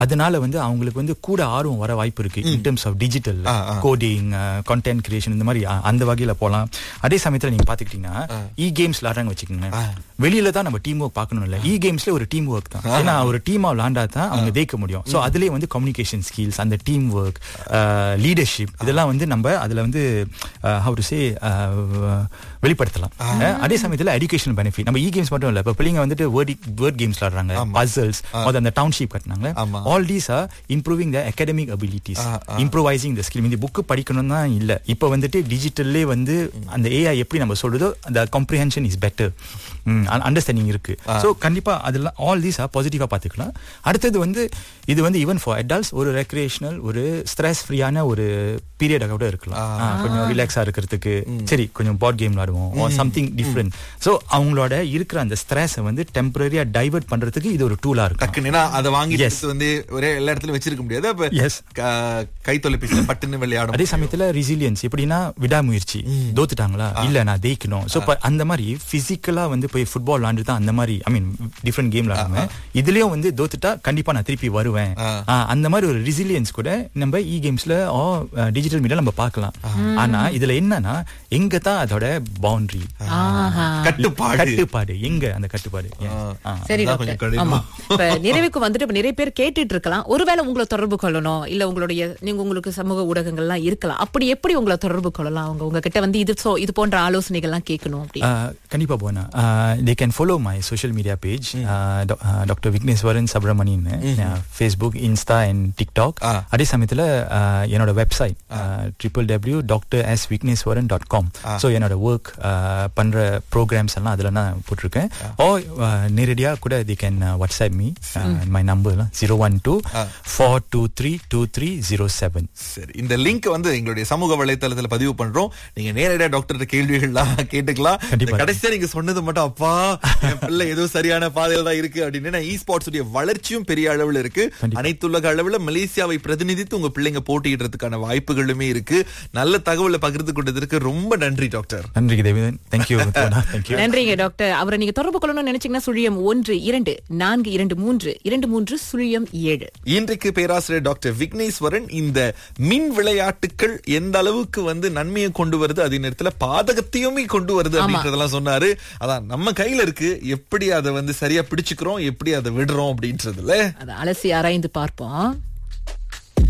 அதனால வந்து அவங்களுக்கு வந்து கூட ஆர்வம் வர வாய்ப்பு இருக்கு in terms of digital coding content creation இந்த மாதிரி அ- அந்த வகையில போலாம் அதே சமயத்துல நீங்க பாத்துக்கிட்டீங்கன்னா இ கேம்ஸ் விளாடுறாங்க வச்சுக்கோங்க வெளியில தான் நம்ம டீம் ஒர்க் பார்க்கணும் இல்ல இ கேம்ஸ்ல ஒரு டீம் ஒர்க் தான் ஏன்னா ஒரு டீமா விளாண்டா தான் அவங்க ஜெயிக்க முடியும் சோ அதுலயே வந்து கம்யூனிகேஷன் ஸ்கில்ஸ் அந்த டீம் ஒர்க் லீடர்ஷிப் இதெல்லாம் வந்து நம்ம அதுல வந்து ஹவு டு சே வெளிப்படுத்தலாம் அஹ், அதே சமயத்துல எஜுகேஷன் பெனிஃபிட் நம்ம இ கேம்ஸ் மட்டும் இல்ல இப்ப பிள்ளைங்க வந்துட்டு வேர்ட் வேர்ட் கேம்ஸ் விளாடுறாங்க பசல்ஸ் அந்த டவுன்ஷிப் கட்டினாங்க ஆமா. All these are improving the academic abilities improvising the skill இந்த புக்கு படிக்கணும் தான் இல்ல இப்ப வந்துட்டு டிஜிட்டல்லே வந்து அந்த ஏஐ எப்படி நம்ம சொல்றதோ அந்த காம்ப்ரிஹென்ஷன் இஸ் பெட்டர் அண்டர்ஸ்டாண்டிங் இருக்கு சோ கண்டிப்பா அதெல்லாம் ஆல் தீஸ் ஆர் பாசிட்டிவா பாத்துக்கலாம் அடுத்தது வந்து இது வந்து ஈவன் ஃபார் அடல்ட்ஸ் ஒரு ரெக்ரியேஷனல் ஒரு ஸ்ட்ரெஸ் ஃப்ரீயான ஒரு பீரியடாக கூட இருக்கலாம் ஆ, கொஞ்சம் ரிலாக்ஸா இருக்கிறதுக்கு சரி கொஞ்சம் பாட் கேம் விளாடுவோம் சம்திங் டிஃப்ரெண்ட் சோ அவங்களோட இருக்கிற அந்த ஸ்ட்ரெஸ்ஸை வந்து டெம்பரரியா டைவர்ட் பண்றதுக்கு இது ஒரு டூலா இருக்கும் டக்குன்னு ஏன்னா அதை வாங்கி Yes. எடுத்து வந்து ஒரே எல்லா இடத்துலயும் வச்சிருக்க முடியாது அப்ப Yes. க- கை தொலைபேசியில பட்டுன்னு விளையாடும் அதே சமயத்துல ரெசிலியன்ஸ் எப்படின்னா விடாமுயற்சி தோத்துட்டாங்களா இல்ல நான் ஜெயிக்கணும் சோ அந்த மாதிரி பிசிக்கலா வந்து போய் ஃபுட்பால் விளாண்டு தான் அந்த மாதிரி ஐ மீன் டிஃப்ரெண்ட் கேம் விளாடுவேன் இதுலயும் வந்து தோத்துட்டா கண்டிப்பா நான் திருப்பி வருவேன் ஆ, அந்த மாதிரி ஒரு ரெசிலியன்ஸ் கூட நம்ம இ கேம்ஸ்ல டிஜிட்டல் மீடியா நம்ம பார்க்கலாம் ஆனா இதுல என்னன்னா எங்க தான் அதோட பவுண்டரி ஆஹா. கட்டுப்பாடு கட்டுப்பாடு எங்க அந்த கட்டுப்பாடு Yes. ஆ. சரி அதான் டாக்டர் கொஞ்சம் கடினம். ஆமா இப்ப நிறைவுக்கு வந்துட்டு இப்ப நிறைய பேர் கேட்டுட்டு இருக்கலாம் ஒருவேளை உங்களை தொடர்பு கொள்ளணும் இல்ல உங்களுடைய நீங்க உங்களுக்கு சமூக ஊடகங்கள்லாம் இருக்கலாம் அப்படி எப்படி உங்களை தொடர்பு கொள்ளலாம் அவங்க உங்ககிட்ட வந்து இது so- இது போன்ற ஆலோசனைகள்லாம் கேட்கணும் அப்படி Uh, கண்டிப்பா போனா they can follow my social media page doctor Vigneswaran Subramanian Facebook Insta and TikTok Ah. அதே சமயத்துல uh, என்னோட website triple W doctor S Vigneswaran dot com so என்னோட ஒர்க் பண்ற ப்ரோக்ராம்ஸ் எல்லாம் அதுல நான் போட்டிருக்கேன் ஓ நேரடியா கூட they can WhatsApp me my number zero one two four two three two three zero seven சரி இந்த லிங்க் வந்து எங்களுடைய சமூக வலைத்தளத்துல பதிவு பண்றோம் நீங்க நேரடியா டாக்டர் கேள்விகள்லாம் கேட்டுக்கலாம் கண்டிப்பா. இந்த கடைசியா நீங்க சொன்னது மட்டும் அப்பா என் பிள்ளை ஏதோ சரியான பாதையில தான் இருக்கு அப்படின்னு இ ஸ்போர்ட்ஸ் உடைய வளர்ச்சியும் பெரிய அளவுல இருக்கு அனைத்துலக அளவுல மலேசியாவை பிரதிநிதித்து உங்க பிள்ளைங்க போட்டியிடுறதுக்கான வாய்ப்புகளுமே இருக்கு நல்ல தகவலை பகிர்ந்து கொண்டதற்கு ரொம்ப நன்றி டாக்டர் நன்றி தேவிதன் தேங்க்யூ தேங்க்யூ நன்றிங்க டாக்டர் அவரை நீங்க தொடர்பு கொள்ளணும்னு நினைச்சீங்கன்னா சுழியம் ஒன்று இரண்டு நான்கு இரண்டு மூன்று இரண்டு மூன்று சுழியம் ஏழு இன்றைக்கு பேராசிரியர் டாக்டர் விக்னேஸ்வரன் இந்த மின் விளையாட்டுகள் எந்த அளவுக்கு வந்து நன்மையை கொண்டு வருது அதே நேரத்துல பாதகத்தையுமே கொண்டு வருது அப்படின்றதெல்லாம் சொன்னாரு அதான் நம்ம கையில இருக்கு எப்படி அதை வந்து சரியா பிடிச்சுக்கிறோம் எப்படி அதை விடுறோம் அப்படின்றதுல அதை அலசி ஆராய்ந்து பார்ப்போம்